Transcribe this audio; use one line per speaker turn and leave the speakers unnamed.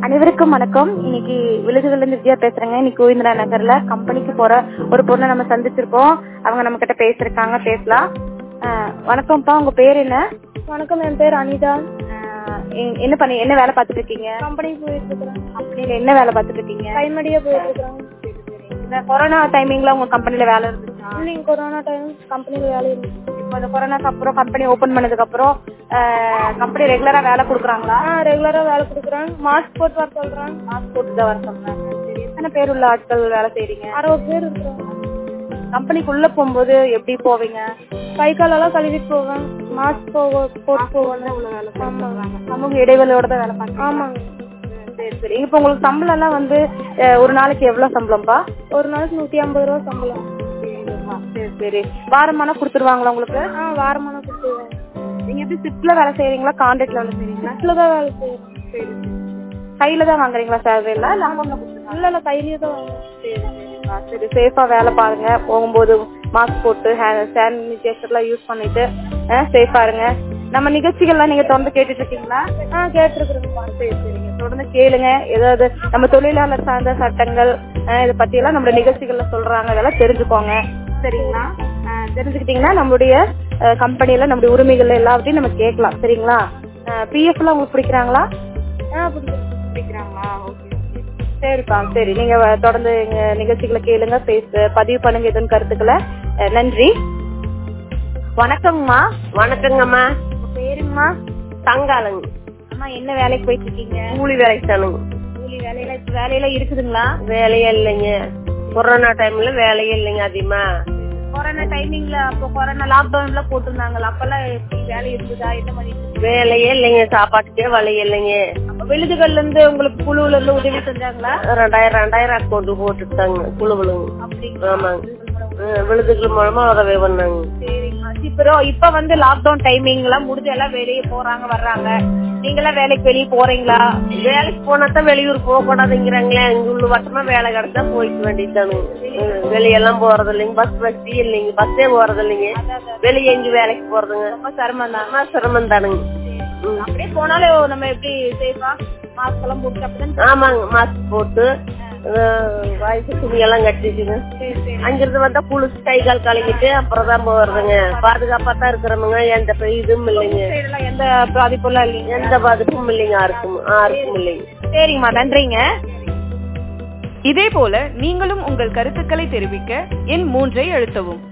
அனைவருக்கும் வணக்கம் இன்னைக்கு விழுதுகள்ல இருந்து விஜயா பேசுறேங்க இன்னைக்கு கோவிந்தரா நகர்ல கம்பெனிக்கு போற ஒரு பொண்ணை நம்ம சந்திச்சிருக்கோம் அவங்க நம்ம கிட்ட பேசிருக்காங்க பேசலாம் அஹ், வணக்கம்ப்பா உங்க பேர் என்ன
வணக்கம் என் பேர் அனிதா
அஹ், எ- என்ன பண்ணி என்ன வேலை பார்த்துட்டு இருக்கீங்க
கம்பெனிக்கு போயிட்டு இருக்கிறேன்
கம்பெனில என்ன வேலை பார்த்துட்டு இருக்கீங்க
கைமடியா போயிட்டு இருக்கிறேன்
இந்த கொரோனா டைமிங்ல உங்க கம்பெனில வேலை இருந்துச்சா
இல்லைங்க கொரோனா டைம் கம்பெனில வேலை இருந்துச்சு
இப்போ இந்த கொரோனாக்கு அப்புறம் கம்பெனி ஓபன் பண்ணதுக்கு அப்புறம் கம்பெனி ரெகுலரா வேலை கொடுக்குறாங்களா
ஆ ரெகுலரா வேலை கொடுக்குறாங்க மாஸ்க் போட்டு வர சொல்றாங்க
மாஸ்க் போட்டு தான் வர சொல்றாங்க சரி எத்தனை பேர் உள்ள ஆட்கள் வேலை செய்றீங்க
அறுபது பேர் இருக்கிறாங்க
கம்பெனிக்குள்ள போகும்போது எப்படி போவீங்க
கை காலெல்லாம் கழுவிட்டு போவேன் மாஸ்க் போக போட்டு போவேன் ஆமாங்க
சமூக இடைவெளியோட தான் வேலை பார்க்கணும்
ஆமாங்க
சரி சரி இப்போ உங்களுக்கு சம்பளம் எல்லாம் வந்து அஹ், ஒரு நாளைக்கு எவ்வளவு சம்பளம்ப்பா
ஒரு நாளைக்கு நூத்தி ஐம்பது ரூபா சம்பளம்
சரி சரி வாரமான கொடுத்துருவாங்களா உங்களுக்கு
ஆ வாரமான கொடுத்துருவேன்
நீங்க எப்படி ஷிப்ட்ல வேலை செய்றீங்களா கான்ட்ராக்ட்ல வேலை செய்றீங்களா
வீட்டில் தான் வேலை செய்யறேன்
சரி கையில தான் வாங்குறீங்களா சேலரி இல்ல இல்ல அமௌண்ட்ல கொடுத்துருவாங்க
இல்ல இல்ல கையிலேயே தான் வாங்குவேன்
சரி சரி சேஃபா வேலை பாருங்க போகும்போது மாஸ்க் போட்டு சானிடைசர்லாம் யூஸ் பண்ணிட்டு சேஃபா இருங்க நம்ம நிகழ்ச்சிகள்லாம் நீங்க தொடர்ந்து கேட்டுட்டு இருக்கீங்களா
ஆ கேட்டிருக்கிறேங்க
சரி சரிங்க தொடர்ந்து கேளுங்க ஏதாவது நம்ம தொழிலாளர் சார்ந்த சட்டங்கள் அஹ் இதை பத்தி எல்லாம் நம்ம நிகழ்ச்சிகள்ல சொல்றாங்க அதெல்லாம் தெரிஞ்சுக்கோங்க சரிங்களா அஹ் தெரிஞ்சுக்கிட்டீங்கன்னா நம்மளுடைய கம்பெனில நம்மளுடைய உரிமைகள் எல்லாத்தையும் நம்ம கேட்கலாம் சரிங்களா பிஎஃப் எல்லாம் உங்களுக்கு பிடிக்கிறாங்களா
ஆ பிடிக்கும்
பிடிக்கிறாங்களா ஓகே சரிப்பா சரி நீங்க வ- தொடர்ந்து எங்க நிகழ்ச்சிகளை கேளுங்க பேச பதிவு பண்ணுங்க எதுவும் கருத்துக்களை அஹ் நன்றி வணக்கங்கம்மா
வணக்கங்கம்மா
உங்க பேருங்கம்மா
தங்காலங்க
அம்மா என்ன வேலைக்கு போயிட்டு இருக்கீங்க
கூலி வேலைக்கு தானுங்க
கூலி வேலையில இப்ப வேலையில இருக்குதுங்களா
வேலையே இல்லைங்க கொரோனா டைம்ல வேலையே இல்லைங்க அதிகமா
கொரோனா டைமிங்ல அப்போ கொரோனா லாக்டவுன்ல போட்டிருந்தாங்கல்ல அப்பெல்லாம் எப்படி வேலை இருந்ததா என்ன பண்ணிட்டு இருந்தீங்க?
வேலையே இல்லைங்க சாப்பாட்டுக்கே வழி இல்லைங்க
அப்ப விழுதுகள்ல இருந்து உங்களுக்கு குழுவுல இருந்து உதவி செஞ்சாங்களா
ரெண்டாயிரம் ரெண்டாயிரம் அக்கௌண்ட் போட்டுட்டாங்க குழுவுலுங்க
அப்படிங்களா
ஆமாங்க ஆ, விழுதுகள் மூலமா உதவி பண்ணாங்க
சரிங்கம்மா இப்போ இப்ப வந்து லாக்டவுன் டைமிங் எல்லாம் முடிஞ்சு எல்லாம் வெளியே போறாங்க வர்றாங்க நீங்களாம் வேலைக்கு வெளியே போறீங்களா
வேலைக்கு போனா தான் வெளியூர் போக கூடாதுங்கிறாங்களே இங்க உள்ள வட்டமா வேலை கிடைச்சா போய்க்க வேண்டியதுதானுங்க ம், வெளியெல்லாம் போறது இல்லைங்க பஸ் வசதி இல்லைங்க பஸ்ஸே போறது இல்லைங்க வெளியே எங்க வேலைக்கு போறதுங்க
ரொம்ப சிரமம் தான்
ரொம்ப சிரமம் தானுங்க ம்.
அப்படியே போனாலும் நம்ம எப்படி சேஃபா மாஸ்க் எல்லாம் போட்டு அப்படிதான்
ஆமாங்க மாஸ்க் போட்டு வயசு துணியெல்லாம் கட்டிட்டுங்க
சரி சரி
அங்கிருந்து வந்தா குளிச்சு கை கால் கழுவிட்டு அப்புறம் தான் போறதுங்க பாதுகாப்பா தான் இருக்கிறவங்க எந்த ப- இதுவும் இல்லைங்க
சைடுலாம் எந்த பாதிப்பும் இல்லைங்க
எந்த பாதிப்பும் இல்லைங்க யாருக்கும் யாருக்கும் இல்லைங்க
சரிங்கம்மா நன்றிங்க
இதேபோல நீங்களும் உங்கள் கருத்துக்களை தெரிவிக்க எண் மூன்றை அழுத்தவும்